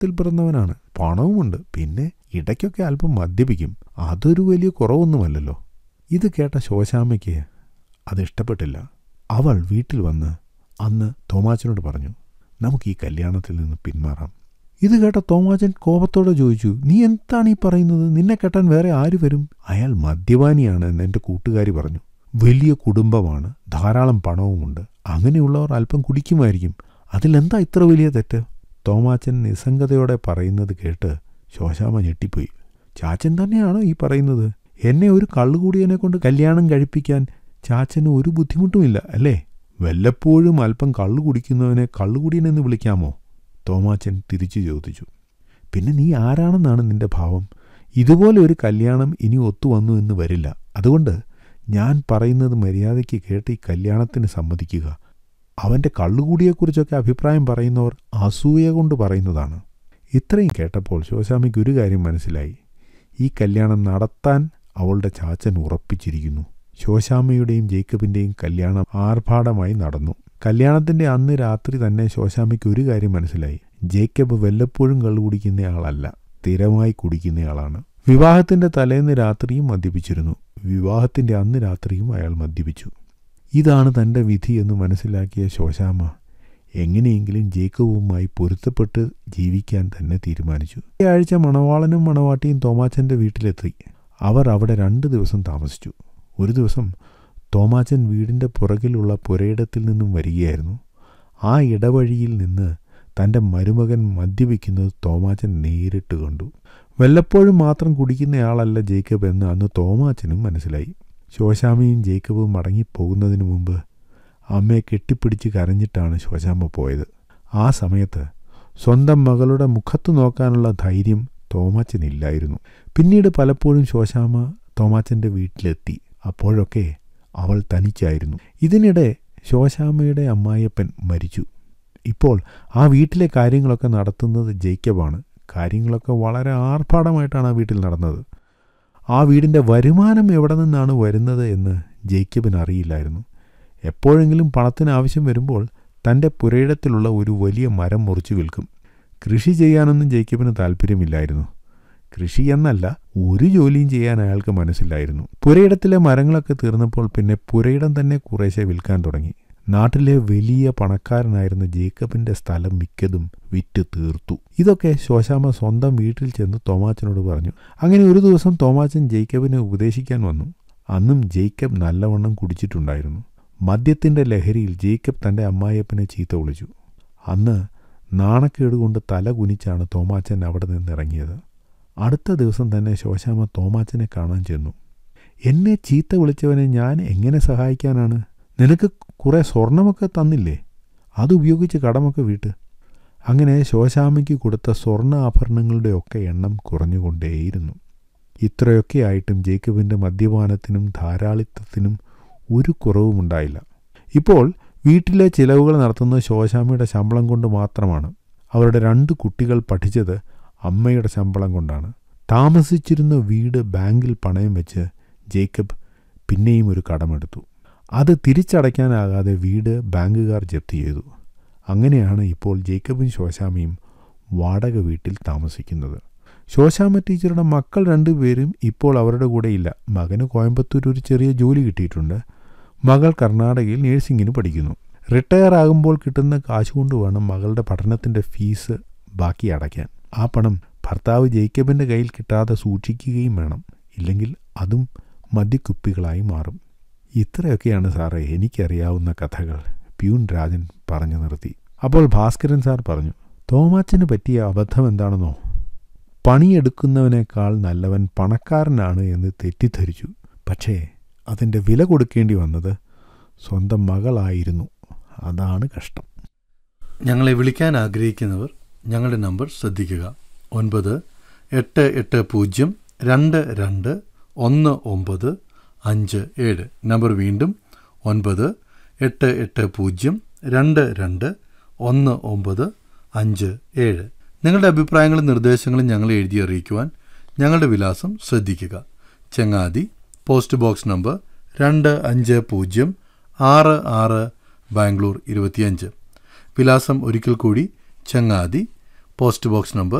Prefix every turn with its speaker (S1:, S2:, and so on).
S1: കുടുംബത്തിൽ പിറന്നവനാണ് പണവുമുണ്ട് പിന്നെ ഇടയ്ക്കൊക്കെ അല്പം മദ്യപിക്കും അതൊരു വലിയ കുറവൊന്നുമല്ലല്ലോ ഇത് കേട്ട ശോശാമ്മയ്ക്ക് അത് ഇഷ്ടപ്പെട്ടില്ല അവൾ വീട്ടിൽ വന്ന് അന്ന് തോമാച്ചനോട് പറഞ്ഞു നമുക്ക് ഈ കല്യാണത്തിൽ നിന്ന് പിന്മാറാം ഇത് കേട്ട തോമാച്ചൻ കോപത്തോടെ ചോദിച്ചു നീ എന്താണ് ഈ പറയുന്നത് നിന്നെ കെട്ടാൻ വേറെ ആര് വരും അയാൾ മദ്യപാനിയാണ് എന്ന് എൻ്റെ കൂട്ടുകാരി പറഞ്ഞു വലിയ കുടുംബമാണ് ധാരാളം പണവുമുണ്ട് അങ്ങനെയുള്ളവർ അല്പം കുടിക്കുമായിരിക്കും അതിലെന്താ ഇത്ര വലിയ തെറ്റ് തോമാച്ചൻ നിസ്സംഗതയോടെ പറയുന്നത് കേട്ട് ശോശാമ ഞെട്ടിപ്പോയി ചാച്ചൻ തന്നെയാണോ ഈ പറയുന്നത് എന്നെ ഒരു കള്ളുകൂടിയനെ കൊണ്ട് കല്യാണം കഴിപ്പിക്കാൻ ചാച്ചന് ഒരു ബുദ്ധിമുട്ടുമില്ല അല്ലേ വല്ലപ്പോഴും അല്പം കള്ളു കുടിക്കുന്നവനെ കള്ളുകുടിയനെന്ന് വിളിക്കാമോ തോമാച്ചൻ തിരിച്ചു ചോദിച്ചു പിന്നെ നീ ആരാണെന്നാണ് നിന്റെ ഭാവം ഇതുപോലെ ഒരു കല്യാണം ഇനി ഒത്തുവന്നു എന്ന് വരില്ല അതുകൊണ്ട് ഞാൻ പറയുന്നത് മര്യാദയ്ക്ക് കേട്ട് ഈ കല്യാണത്തിന് സമ്മതിക്കുക അവൻ്റെ കള്ളുകൂടിയെക്കുറിച്ചൊക്കെ അഭിപ്രായം പറയുന്നവർ അസൂയ കൊണ്ട് പറയുന്നതാണ് ഇത്രയും കേട്ടപ്പോൾ ശോശാമിക്ക് ഒരു കാര്യം മനസ്സിലായി ഈ കല്യാണം നടത്താൻ അവളുടെ ചാച്ചൻ ഉറപ്പിച്ചിരിക്കുന്നു ശോശാമ്മയുടെയും ജേക്കബിൻ്റെയും കല്യാണം ആർഭാടമായി നടന്നു കല്യാണത്തിന്റെ അന്ന് രാത്രി തന്നെ ശോശാമ്മയ്ക്ക് ഒരു കാര്യം മനസ്സിലായി ജേക്കബ് വല്ലപ്പോഴും കള്ളു കുടിക്കുന്നയാളല്ല സ്ഥിരമായി കുടിക്കുന്നയാളാണ് വിവാഹത്തിന്റെ തലേന്ന് രാത്രിയും മദ്യപിച്ചിരുന്നു വിവാഹത്തിന്റെ അന്ന് രാത്രിയും അയാൾ മദ്യപിച്ചു ഇതാണ് തന്റെ വിധി എന്ന് മനസ്സിലാക്കിയ ശോശാമ്മ എങ്ങനെയെങ്കിലും ജേക്കബുമായി പൊരുത്തപ്പെട്ട് ജീവിക്കാൻ തന്നെ തീരുമാനിച്ചു ഈ ആഴ്ച മണവാളനും മണവാട്ടിയും തോമാച്ചന്റെ വീട്ടിലെത്തി അവർ അവിടെ രണ്ട് ദിവസം താമസിച്ചു ഒരു ദിവസം തോമാച്ചൻ വീടിൻ്റെ പുറകിലുള്ള പുരയിടത്തിൽ നിന്നും വരികയായിരുന്നു ആ ഇടവഴിയിൽ നിന്ന് തൻ്റെ മരുമകൻ മദ്യപിക്കുന്നത് തോമാച്ചൻ നേരിട്ട് കണ്ടു വല്ലപ്പോഴും മാത്രം കുടിക്കുന്നയാളല്ല ജേക്കബ് എന്ന് അന്ന് തോമാച്ചനും മനസ്സിലായി ശോശാമയും ജേക്കബും മടങ്ങിപ്പോകുന്നതിന് മുമ്പ് അമ്മയെ കെട്ടിപ്പിടിച്ച് കരഞ്ഞിട്ടാണ് ശോശാമ്മ പോയത് ആ സമയത്ത് സ്വന്തം മകളുടെ മുഖത്ത് നോക്കാനുള്ള ധൈര്യം തോമാച്ചനില്ലായിരുന്നു പിന്നീട് പലപ്പോഴും ശോശാമ്മ തോമാച്ചൻ്റെ വീട്ടിലെത്തി അപ്പോഴൊക്കെ അവൾ തനിച്ചായിരുന്നു ഇതിനിടെ ശോശാമ്മയുടെ അമ്മായിയപ്പൻ മരിച്ചു ഇപ്പോൾ ആ വീട്ടിലെ കാര്യങ്ങളൊക്കെ നടത്തുന്നത് ജേക്കബാണ് കാര്യങ്ങളൊക്കെ വളരെ ആർഭാടമായിട്ടാണ് ആ വീട്ടിൽ നടന്നത് ആ വീടിൻ്റെ വരുമാനം എവിടെ നിന്നാണ് വരുന്നത് എന്ന് ജേക്കബിന് അറിയില്ലായിരുന്നു എപ്പോഴെങ്കിലും പണത്തിന് ആവശ്യം വരുമ്പോൾ തൻ്റെ പുരയിടത്തിലുള്ള ഒരു വലിയ മരം മുറിച്ചു വിൽക്കും കൃഷി ചെയ്യാനൊന്നും ജേക്കബിന് താല്പര്യമില്ലായിരുന്നു കൃഷി എന്നല്ല ഒരു ജോലിയും ചെയ്യാൻ അയാൾക്ക് മനസ്സിലായിരുന്നു പുരയിടത്തിലെ മരങ്ങളൊക്കെ തീർന്നപ്പോൾ പിന്നെ പുരയിടം തന്നെ കുറേശ്ശെ വിൽക്കാൻ തുടങ്ങി നാട്ടിലെ വലിയ പണക്കാരനായിരുന്ന ജേക്കബിന്റെ സ്ഥലം മിക്കതും വിറ്റ് തീർത്തു ഇതൊക്കെ ശോശാമ സ്വന്തം വീട്ടിൽ ചെന്ന് തോമാച്ചനോട് പറഞ്ഞു അങ്ങനെ ഒരു ദിവസം തോമാച്ചൻ ജേക്കബിനെ ഉപദേശിക്കാൻ വന്നു അന്നും ജേക്കബ് നല്ലവണ്ണം കുടിച്ചിട്ടുണ്ടായിരുന്നു മദ്യത്തിന്റെ ലഹരിയിൽ ജേക്കബ് തന്റെ അമ്മായിയപ്പനെ ചീത്ത വിളിച്ചു അന്ന് നാണക്കേട് കൊണ്ട് തല കുനിച്ചാണ് തോമാച്ചൻ അവിടെ നിന്നിറങ്ങിയത് അടുത്ത ദിവസം തന്നെ ശോശാമ തോമാച്ചനെ കാണാൻ ചെന്നു എന്നെ ചീത്ത വിളിച്ചവനെ ഞാൻ എങ്ങനെ സഹായിക്കാനാണ് നിനക്ക് കുറേ സ്വർണമൊക്കെ തന്നില്ലേ അതുപയോഗിച്ച് കടമൊക്കെ വീട്ട് അങ്ങനെ ശോശാമയ്ക്ക് കൊടുത്ത സ്വർണ്ണ ആഭരണങ്ങളുടെയൊക്കെ എണ്ണം കുറഞ്ഞുകൊണ്ടേയിരുന്നു ഇത്രയൊക്കെ ആയിട്ടും ജേക്കബിൻ്റെ മദ്യപാനത്തിനും ധാരാളിത്തത്തിനും ഒരു കുറവുമുണ്ടായില്ല ഇപ്പോൾ വീട്ടിലെ ചിലവുകൾ നടത്തുന്നത് ശോശാമയുടെ ശമ്പളം കൊണ്ട് മാത്രമാണ് അവരുടെ രണ്ട് കുട്ടികൾ പഠിച്ചത് അമ്മയുടെ ശമ്പളം കൊണ്ടാണ് താമസിച്ചിരുന്ന വീട് ബാങ്കിൽ പണയം വെച്ച് ജേക്കബ് പിന്നെയും ഒരു കടമെടുത്തു അത് തിരിച്ചടയ്ക്കാനാകാതെ വീട് ബാങ്കുകാർ ജപ്തി ചെയ്തു അങ്ങനെയാണ് ഇപ്പോൾ ജേക്കബും ശോശാമയും വാടക വീട്ടിൽ താമസിക്കുന്നത് ശോശാമ ടീച്ചറുടെ മക്കൾ രണ്ടുപേരും ഇപ്പോൾ അവരുടെ കൂടെ ഇല്ല മകന് കോയമ്പത്തൂർ ഒരു ചെറിയ ജോലി കിട്ടിയിട്ടുണ്ട് മകൾ കർണാടകയിൽ നേഴ്സിംഗിന് പഠിക്കുന്നു റിട്ടയർ ആകുമ്പോൾ കിട്ടുന്ന കാശ് കൊണ്ട് വേണം മകളുടെ പഠനത്തിൻ്റെ ഫീസ് ബാക്കി അടയ്ക്കാൻ ആ പണം ഭർത്താവ് ജേക്കബിൻ്റെ കയ്യിൽ കിട്ടാതെ സൂക്ഷിക്കുകയും വേണം ഇല്ലെങ്കിൽ അതും മദ്യക്കുപ്പികളായി മാറും ഇത്രയൊക്കെയാണ് സാറേ എനിക്കറിയാവുന്ന കഥകൾ പ്യൂൺ രാജൻ പറഞ്ഞു നിർത്തി അപ്പോൾ ഭാസ്കരൻ സാർ പറഞ്ഞു തോമാച്ചന് പറ്റിയ അബദ്ധം എന്താണെന്നോ പണിയെടുക്കുന്നവനേക്കാൾ നല്ലവൻ പണക്കാരനാണ് എന്ന് തെറ്റിദ്ധരിച്ചു പക്ഷേ അതിൻ്റെ വില കൊടുക്കേണ്ടി വന്നത് സ്വന്തം മകളായിരുന്നു അതാണ് കഷ്ടം
S2: ഞങ്ങളെ വിളിക്കാൻ ആഗ്രഹിക്കുന്നവർ ഞങ്ങളുടെ നമ്പർ ശ്രദ്ധിക്കുക ഒൻപത് എട്ട് എട്ട് പൂജ്യം രണ്ട് രണ്ട് ഒന്ന് ഒമ്പത് അഞ്ച് ഏഴ് നമ്പർ വീണ്ടും ഒൻപത് എട്ട് എട്ട് പൂജ്യം രണ്ട് രണ്ട് ഒന്ന് ഒമ്പത് അഞ്ച് ഏഴ് നിങ്ങളുടെ അഭിപ്രായങ്ങളും നിർദ്ദേശങ്ങളും ഞങ്ങളെ എഴുതി അറിയിക്കുവാൻ ഞങ്ങളുടെ വിലാസം ശ്രദ്ധിക്കുക ചെങ്ങാതി പോസ്റ്റ് ബോക്സ് നമ്പർ രണ്ട് അഞ്ച് പൂജ്യം ആറ് ആറ് ബാംഗ്ലൂർ ഇരുപത്തിയഞ്ച് വിലാസം ഒരിക്കൽ കൂടി ചങ്ങാതി പോസ്റ്റ് ബോക്സ് നമ്പർ